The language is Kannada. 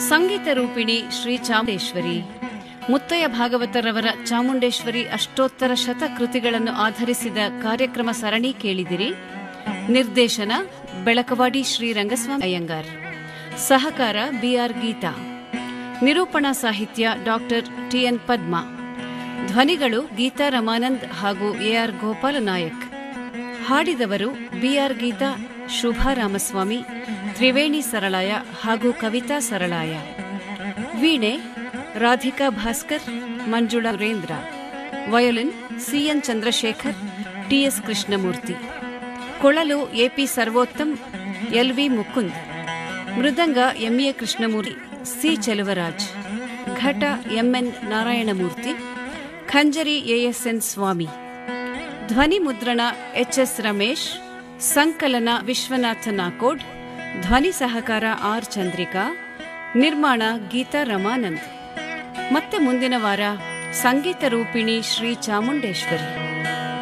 ಸಂಗೀತ ರೂಪಿಣಿ ಶ್ರೀ ಚಾಮುಂಡೇಶ್ವರಿ ಮುತ್ತಯ್ಯ ಭಾಗವತರವರ ಚಾಮುಂಡೇಶ್ವರಿ ಅಷ್ಟೋತ್ತರ ಶತ ಕೃತಿಗಳನ್ನು ಆಧರಿಸಿದ ಕಾರ್ಯಕ್ರಮ ಸರಣಿ ಕೇಳಿದಿರಿ ನಿರ್ದೇಶನ ಬೆಳಕವಾಡಿ ಶ್ರೀ ರಂಗಸ್ವಾಮಿ ಅಯ್ಯಂಗಾರ್ ಸಹಕಾರ ಬಿಆರ್ ಗೀತಾ ನಿರೂಪಣಾ ಸಾಹಿತ್ಯ ಡಾಕ್ಟರ್ ಟಿಎನ್ ಪದ್ಮ ಧ್ವನಿಗಳು ಗೀತಾ ರಮಾನಂದ್ ಹಾಗೂ ಎಆರ್ ಗೋಪಾಲ ನಾಯಕ್ ಹಾಡಿದವರು ಬಿಆರ್ ಗೀತಾ ಶುಭಾ ರಾಮಸ್ವಾಮಿ ತ್ರಿವೇಣಿ ಸರಳಾಯ ಹಾಗೂ ಕವಿತಾ ಸರಳಾಯ ವೀಣೆ Radhika Bhaskar Manjula Surendra violin CN Chandrashekar TS Krishnamurthy ಕೊಳಲು ಎಪಿ ಸರ್ವೋತ್ತಮ್ ಎಲ್ವಿ ಮುಕುಂದ್ ಮೃದಂಗ ಎಂಎ ಕೃಷ್ಣಮೂರ್ತಿ ಸಿ ಚೆಲುವರಾಜ್ ಘಟ ಎಂಎನ್ ನಾರಾಯಣಮೂರ್ತಿ ಖಂಜರಿ ಎಎಸ್ಎನ್ ಸ್ವಾಮಿ ಧ್ವನಿ ಮುದ್ರಣ ಎಚ್ಎಸ್ ರಮೇಶ್ ಸಂಕಲನ ವಿಶ್ವನಾಥ ನಾಕೋಡ್ ಧ್ವನಿ ಸಹಕಾರ ಆರ್ ಚಂದ್ರಿಕಾ ನಿರ್ಮಾಣ ಗೀತಾ ರಮಾನಂದ್ ಮತ್ತೆ ಮುಂದಿನ ವಾರ ಸಂಗೀತ ರೂಪಿಣಿ ಶ್ರೀ ಚಾಮುಂಡೇಶ್ವರಿ